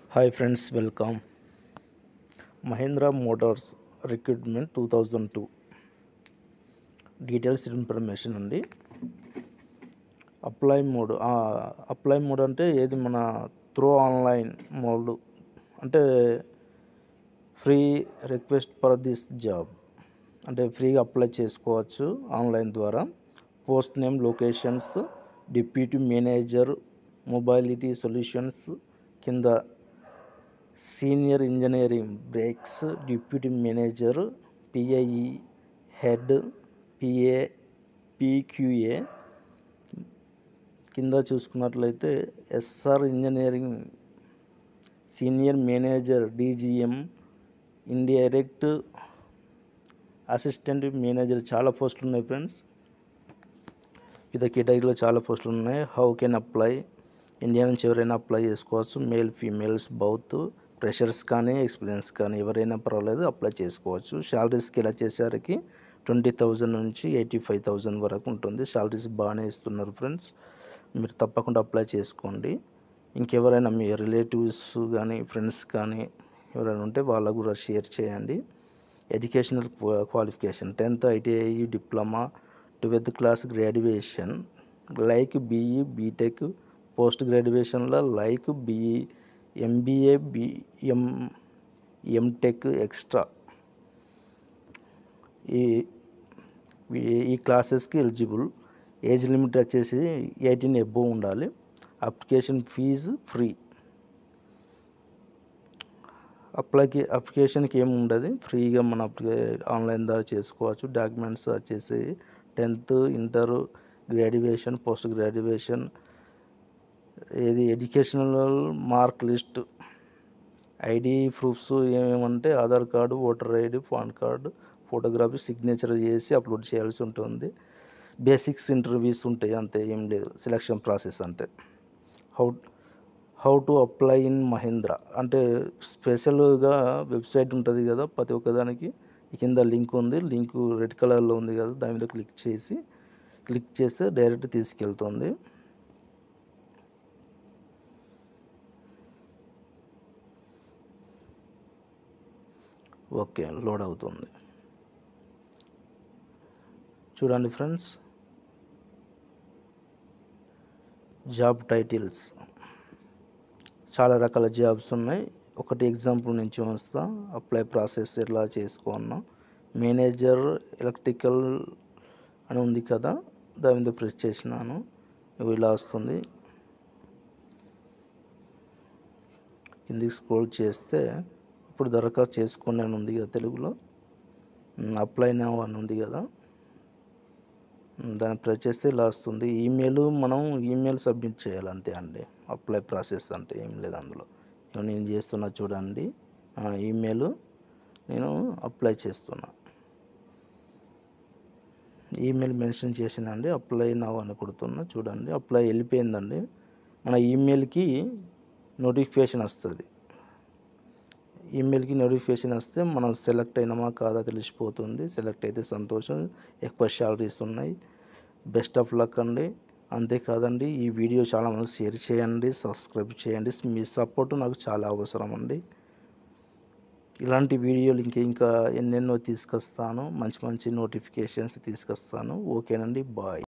hi friends welcome Mahindra motors recruitment two thousand two details information అండి apply mode apply mode అంటే ఏది మన through online mode అంటే free request for this job అంటే ఫ్రీగా apply చేసుకోవచ్చు ఆన్లైన్ ద్వారా post name locations deputy manager mobility solutions కింద senior engineering brakes deputy manager PIE head PA PQA కింద చూసుకున్నట్లయితే SR engineering senior manager DGM indirect assistant manager చాలా పోస్టులు ఉన్నాయి ఫ్రెండ్స్ వివిధ కేటగిరీలో చాలా పోస్టులు ఉన్నాయి హౌ కెన్ అప్లై ఇండియా నుంచి ఎవరైనా అప్లై చేసుకోవచ్చు మేల్ ఫీమేల్స్ బౌత్ ఫ్రెషర్స్ కానీ ఎక్స్పీరియన్స్ కానీ ఎవరైనా పర్వాలేదు అప్లై చేసుకోవచ్చు శాలరీస్కి ఇలా చేసేసరికి ట్వంటీ థౌజండ్ నుంచి ఎయిటీ ఫైవ్ థౌజండ్ వరకు ఉంటుంది శాలరీస్ బాగానే ఇస్తున్నారు ఫ్రెండ్స్ మీరు తప్పకుండా అప్లై చేసుకోండి ఇంకెవరైనా మీ రిలేటివ్స్ కానీ ఫ్రెండ్స్ కానీ ఎవరైనా ఉంటే వాళ్ళకు కూడా షేర్ చేయండి educational qualification tenth ITI diploma twelfth class graduation like BE BTech post గ్రాడ్యుయేషన్లో like BE MBA BM MTech extra ఈ ఈ క్లాసెస్కి ఎలిజిబుల్ ఏజ్ లిమిట్ వచ్చేసి ఎయిటీన్ ఎబో ఉండాలి అప్లికేషన్ ఫీజు ఫ్రీ అప్లైకి అప్లికేషన్కి ఏమి ఉండదు ఫ్రీగా మన అప్లికే ఆన్లైన్ ద్వారా చేసుకోవచ్చు డాక్యుమెంట్స్ వచ్చేసి tenth inter graduation post graduation ఏది educational mark list ID proofs ఏమేమంటే Aadhaar card voter ID PAN card photography signature చేసి అప్లోడ్ చేయాల్సి ఉంటుంది బేసిక్స్ ఇంటర్వ్యూస్ ఉంటాయి అంతే ఏం లేదు సెలక్షన్ ప్రాసెస్ అంటే how how to apply in Mahindra అంటే స్పెషల్గా వెబ్సైట్ ఉంటుంది కదా ప్రతి ఒక్కదానికి కింద లింక్ ఉంది లింక్ రెడ్ కలర్లో ఉంది కదా దాని మీద క్లిక్ చేసి క్లిక్ చేస్తే డైరెక్ట్ తీసుకెళ్తుంది ఓకే లోడ్ అవుతుంది చూడండి ఫ్రెండ్స్ జాబ్ టైటిల్స్ చాలా రకాల జాబ్స్ ఉన్నాయి ఒకటి ఎగ్జాంపుల్ నుంచి వస్తా అప్లై ప్రాసెస్ ఎలా చేసుకున్నా మేనేజర్ ఎలక్ట్రికల్ అని ఉంది కదా దాని మీద ప్రెస్ చేసినాను ఇవి ఇలా వస్తుంది కిందికి స్క్రోల్ చేస్తే ఇప్పుడు దరఖాస్తు చేసుకుని అని ఉంది కదా తెలుగులో అప్లై నౌ అని ఉంది కదా దాన్ని ప్రెస్ చేస్తే ఇలా వస్తుంది ఈమెయిల్ మనం ఈమెయిల్ సబ్మిట్ చేయాలి అంతే అండి అప్లై ప్రాసెస్ అంటే ఏం లేదు అందులో నేను చేస్తున్నా చూడండి ఈమెయిల్ నేను అప్లై చేస్తున్నా ఈమెయిల్ మెన్షన్ చేసినండి అప్లై నవ్ అని కొడుతున్నా చూడండి అప్లై వెళ్ళిపోయిందండి మన ఈమెయిల్కి నోటిఫికేషన్ వస్తుంది ఈమెయిల్కి నోటిఫికేషన్ వస్తే మనం సెలెక్ట్ అయినామా కాదా తెలిసిపోతుంది సెలెక్ట్ అయితే సంతోషం ఎక్కువ శాలరీస్ ఉన్నాయి బెస్ట్ ఆఫ్ లక్ అండి అంతేకాదండి ఈ వీడియో చాలా మంది షేర్ చేయండి సబ్స్క్రైబ్ చేయండి మీ సపోర్ట్ నాకు చాలా అవసరం అండి ఇలాంటి వీడియోలు ఇంకా ఇంకా ఎన్నెన్నో తీసుకొస్తాను మంచి మంచి నోటిఫికేషన్స్ తీసుకొస్తాను ఓకేనండి బాయ్